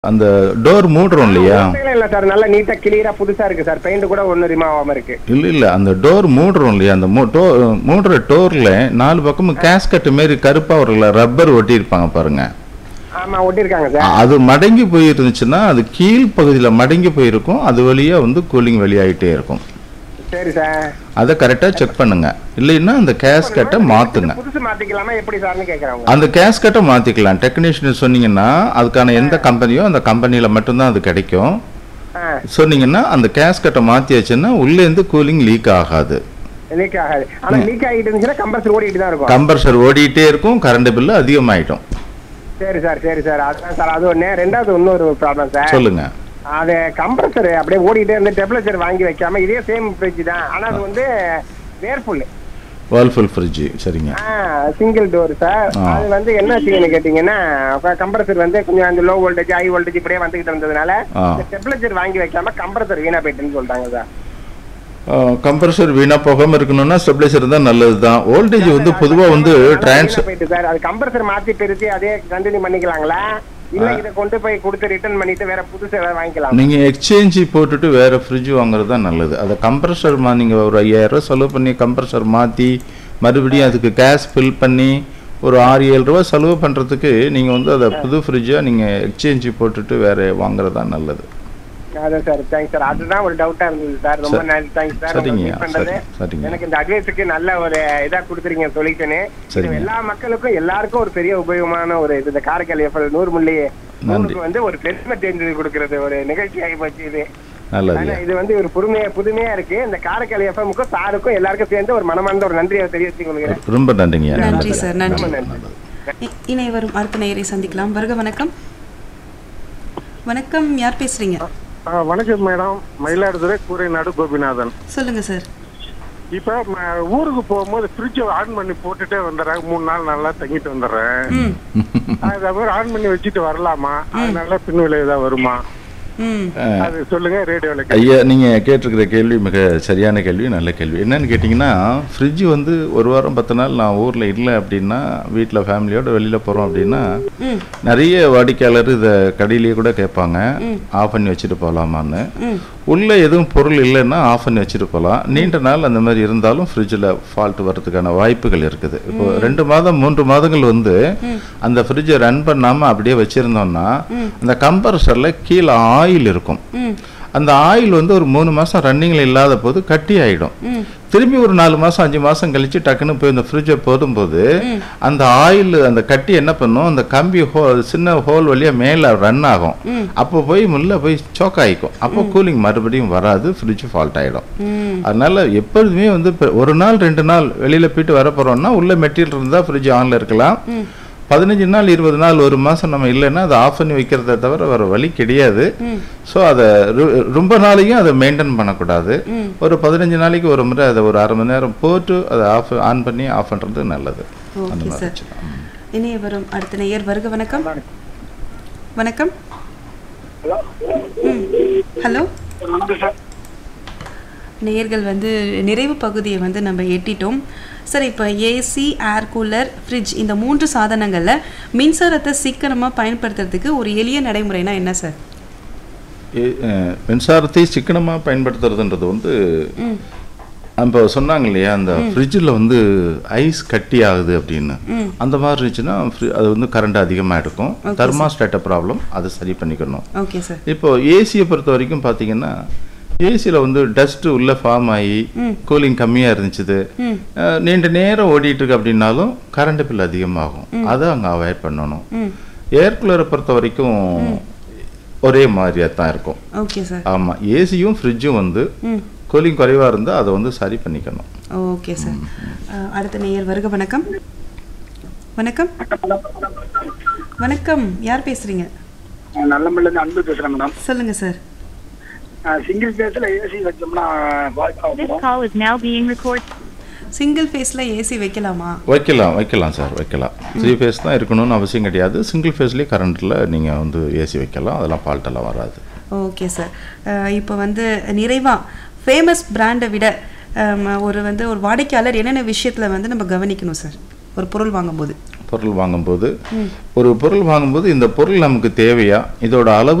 அந்த டோர் மூடுறோம் இல்லையா ஒண்ணுமே இல்ல சார் நல்லா நீட்டா கிளியரா புதுசா இருக்கு சார் பெயிண்ட் கூட ஒண்ணு ரிமூவ் ஆகாம இருக்கு இல்ல இல்ல அந்த டோர் மூடுறோம் இல்லையா அந்த மூ- டோ- மூடுற டோர்ல நாலு பக்கமும் கேஸ்கட் மாரி கருப்பா ஒரு ரப்பர் ஒட்டி இருப்பாங்க பாருங்க ஆமா ஒட்டிருக்காங்க சார் அது மடங்கி போயிருந்துச்சுன்னா அது கீழ் பகுதியில மடங்கி போயிருக்கும் அது வழியா வந்து கூலிங் வெளியாயிட்டே இருக்கும் சரி சார் அதை கரெக்டா செக் பண்ணுங்க இல்லைன்னா அந்த கேஸ்கட்டை மாத்துங்க புதுசு மாத்திக்கலாமா எப்படி சார்னு கேக்குறாங்க அந்த கேஸ்கட்டை மாத்திக்கலாம் டெக்னீஷியன் சொன்னீங்கன்னா அதுக்கான எந்த கம்பெனியோ அந்த கம்பெனியில மட்டும்தான் அது கிடைக்கும் ஆ சொன்னீங்கன்னா அந்த கேஸ்கட்டை மாத்தியாச்சுன்னா உள்ளேருந்து கூலிங் லீக் ஆகாது லீக் ஆகாது ஆனா லீக் ஆகிட்டு இருந்துச்சுன்னா கம்பல்சரி ஓடிட்டு தான் இருக்கும் கம்பர்சர் ஓடிட்டே இருக்கும் கரண்ட் பில்லு அதிகமாயிடும் சரி சார் சரி சார் அதுதான் சார் அது ஒண்ணு ரெண்டாவது இன்னொரு ப்ராப்ளம் சார் சொல்லுங்க அது கம்ப்ரஸர் அப்படியே ஓடிட்டே இருந்து டெம்பரேச்சர் வாங்கி வைக்காம இதே சேம் ஃப்ரிட்ஜ் தான் ஆனா அது வந்து வேர்ஃபுல் வேர்ல்ஃபுல் ஃப்ரிட்ஜ் சரிங்க சிங்கிள் டோர் சார் ஆ. அது வந்து என்ன செய்யணும் கேட்டீங்கன்னா கம்ப்ரஸர் வந்து கொஞ்சம் அந்த லோ வோல்டேஜ் ஹை வோல்டேஜ் இப்படியே வந்துகிட்டு இருந்ததுனால ஆ. டெம்பரேச்சர் வாங்கி வைக்காம கம்ப்ரஸர் வீணா போயிட்டுன்னு சொல்றாங்க சார் கம்ப்ரஸர் வீணா போகாம இருக்கணும்னா ஸ்டெபிளைசர் தான் நல்லது தான் வோல்டேஜ் வந்து பொதுவா வந்து டிரான்ஸ் வீணா போயிட்டு சார் அது கம்ப்ரஸர் மாத்தி பிரிச்சு அதே கண்டினியூ பண்ணிக்கலாங்களா இல்ல இதை கொண்டு போய் கொடுத்து ரிட்டர்ன் பண்ணிட்டு வேற புதுசு ஏதாவது வாங்கிக்கலாம் நீங்க எக்ஸ்சேஞ்ச் போட்டுட்டு வேற ஃப்ரிட்ஜ் வாங்குறது தான் நல்லது அதை கம்ப்ரஸர் மா நீங்க ஒரு ஐயாயிரம் ரூபாய் செலவு பண்ணி கம்ப்ரஸர் மாத்தி மறுபடியும் அதுக்கு கேஸ் ஃபில் பண்ணி ஒரு ஆறு ஏழு ரூபாய் செலவு பண்றதுக்கு நீங்க வந்து அதை புது ஃப்ரிட்ஜா நீங்க எக்ஸ்சேஞ்ச் போட்டுட்டு வேற வாங்குறது தான் நல்லது அதான் சார் தேங்க்ஸ் சார் அதுதான் ஒரு டவுட்டா இருந்தது சார் ரொம்ப சரி. நன்றி தேங்க்ஸ் சார் சரிங்க, உங்களை meet பண்றது சரி, சரிங்க. எனக்கு இந்த அட்வைஸுக்கு நல்ல ஒரு இதா கொடுத்துறீங்க சொல்லிட்டேன்னு சரிங்க. எல்லா மக்களுக்கும் எல்லாருக்கும் ஒரு பெரிய உபயோகமான ஒரு இது இந்த காரைக்கால் எஃப்எல் நூறு முள்ளி நூறுக்கு வந்து ஒரு பெருமை தெரிஞ்சு கொடுக்கறது ஒரு நிகழ்ச்சி ஆகி போச்சு இது நல்லது ஆனா இது வந்து ஒரு புதுமையா புதுமையா இருக்கு இந்த காரைக்கால் எஃப்எம்முக்கும் சாருக்கும் எல்லாருக்கும் சேர்ந்து ஒரு மனமார்ந்த ஒரு நன்றியை தெரிவித்துக் கொள்கிறேன் ரொம்ப நன்றிங்க நன்றி சார் நன்றி ரொம்ப நன்றி இ- இணை வரும் அடுத்த நேயரை சந்திக்கலாம் வருக வணக்கம் வணக்கம் யார் பேசுறீங்க வணக்கம் மேடம் மயிலாடுதுறை கூரை நாடு கோபிநாதன் சொல்லுங்க சார் இப்ப ம- ஊருக்கு போகும்போது ஃப்ரிட்ஜை ஆன் பண்ணி போட்டுட்டே வந்துடுறேன் மூணு நாள் நல்லா தங்கிட்டு வந்துடுறேன் ம் அதுக்கப்புறம் ஆன் பண்ணி வச்சுட்டு வரலாமா அதனால பின் விளைவு தான் வருமா ம் அது சொல்லுங்க ரேடியோல ஐயா நீங்க கேட்டிருக்கிற கேள்வி மிக சரியான கேள்வி நல்ல கேள்வி என்னன்னு கேட்டிங்கன்னா ஃப்ரிட்ஜ் வந்து ஒரு வாரம் பத்து நாள் நான் ஊர்ல இல்லை அப்படின்னா வீட்டில் ஃபேமிலியோட வெளியில போறோம் அப்படின்னா ம் நிறைய வாடிக்கையாளர் இதை கடையிலேயே கூட கேட்பாங்க ஆஃப் பண்ணி வச்சுட்டு போகலாமான்னு ம் உள்ள எதுவும் பொருள் இல்லைன்னா ஆஃப் பண்ணி வச்சுட்டு போகலாம் நீண்ட நாள் அந்த மாதிரி இருந்தாலும் ஃப்ரிட்ஜில் ஃபால்ட் வர்றதுக்கான வாய்ப்புகள் இருக்குது இப்போ ரெண்டு மாதம் மூன்று மாதங்கள் வந்து அந்த ஃப்ரிட்ஜை ரன் பண்ணாமல் அப்படியே வச்சுருந்தோம்னா அந்த கம்ப்ரஸரில் கீழே ஆயில் இருக்கும் ம் அந்த ஆயில் வந்து ஒரு மூணு மாதம் ரன்னிங்கில் இல்லாத போது கட்டி ஆகிடும் ம் திரும்பி ஒரு நாலு மாதம் அஞ்சு மாதம் கழிச்சு டக்குன்னு போய் இந்த ஃப்ரிட்ஜை போடும்போது அந்த ஆயில் அந்த கட்டி என்ன பண்ணும் அந்த கம்பி ஹோ சின்ன ஹோல் வழியாக மேலே ரன் ஆகும் அப்போ போய் முள்ள போய் சோக் ஆகிக்கும் அப்போ கூலிங் மறுபடியும் வராது ஃப்ரிட்ஜ் ஃபால்ட் ஆகிடும் ம் அதனால எப்பொழுதுமே வந்து இப்ப ஒரு நாள் ரெண்டு நாள் வெளியில் போயிட்டு வர போகிறோம்னா உள்ள மெட்டீரியல் இருந்தால் ஃப்ரிட்ஜ் ஆனில் இருக்கலாம் பதினஞ்சு நாள் இருபது நாள் ஒரு மாதம் நம்ம இல்லைன்னா அதை ஆஃப் பண்ணி வைக்கிறத தவிர வேறு வழி கிடையாது ஸோ அதை ரு- ரொம்ப நாளைக்கும் அதை மெயின்டைன் பண்ணக்கூடாது ஒரு பதினஞ்சு நாளைக்கு ஒரு முறை அதை ஒரு அரை மணி நேரம் போட்டு அதை ஆஃப் ஆன் பண்ணி ஆஃப் பண்ணுறது நல்லது அந்த ஓகே மாதிரி சார் வச்சுக்கலாம். இணைய வரும் அடுத்த நேயர் வருக வணக்கம் வணக்கம் ம் ஹலோ நேயர்கள் வந்து நிறைவு பகுதியை வந்து நம்ம எட்டிட்டோம் சார் இப்போ ஏசி ஏர் கூலர் ஃப்ரிட்ஜ் இந்த மூன்று சாதனங்களில் மின்சாரத்தை சிக்கனமாக பயன்படுத்துறதுக்கு ஒரு எளிய நடைமுறைனா என்ன சார் ஏ- அஹ், மின்சாரத்தை சிக்கனமாக பயன்படுத்துறதுன்றது வந்து ம் இப்போ சொன்னாங்க இல்லையா அந்த ஃப்ரிட்ஜில் வந்து ஐஸ் கட்டி ஆகுது அப்படின்னு அந்த மாதிரி இருந்துச்சுன்னா fri- அது வந்து கரண்ட் அதிகமாக எடுக்கும் தெர்மாஸ்டேட்ட ப்ராப்ளம் அதை சரி பண்ணிக்கணும் ஓகே சார் இப்போ ஏசியை பொறுத்த வரைக்கும் பார்த்தீங்கன்னா ஏசியில் வந்து டஸ்ட் உள்ள ஃபார்ம் ஆகி கூலிங் கம்மியாக இருந்துச்சுது ம் அஹ், நீண்ட நேரம் ஓடிட்டு இருக்கு அப்படின்னாலும் கரண்ட் பில் அதிகமாகும் அதை அங்கே அவாய்ட் பண்ணணும் ம் ஏர் கூலரை பொறுத்த வரைக்கும் ஒரே மாதிரியாக தான் இருக்கும் ஓகே சார் ஆமாம் ஏசியும் ஃப்ரிட்ஜும் வந்து ம் கூலிங் குறைவாக இருந்தால் அதை வந்து சரி பண்ணிக்கணும் ஓகே சார் அஹ், அடுத்த நேயர் வருக வணக்கம் வணக்கம் வணக்கம் யார் பேசுறீங்க நல்ல அன்பு பேசுறேன் மேடம் சொல்லுங்க சார் சிங்கிள் பேஸ்ல ஏசி வச்சோம்னா வாய்ஸ் This ஆகும் call is now being recorded. Single ஃபேஸில் ஏசி வைக்கலாமா வைக்கலாம் வைக்கலாம் சார் வைக்கலாம் த்ரீ ஃபேஸ் தான் இருக்கணும்னு அவசியம் கிடையாது சிங்கிள் ஃபேஸ்லேயே கரண்ட்டில் நீங்கள் வந்து ஏசி வைக்கலாம் அதெல்லாம் ஃபால்ட்டெல்லாம் வராது ஓகே சார் இப்போ வந்து நிறைவா ஃபேமஸ் பிராண்டை விட அம், ஒரு வந்து ஒரு வாடிக்கையாளர் என்னென்ன விஷயத்தில் வந்து நம்ம கவனிக்கணும் சார் ஒரு பொருள் வாங்கும்போது பொருள் வாங்கும்போது ஒரு பொருள் வாங்கும்போது இந்த பொருள் நமக்கு தேவையா இதோட அளவு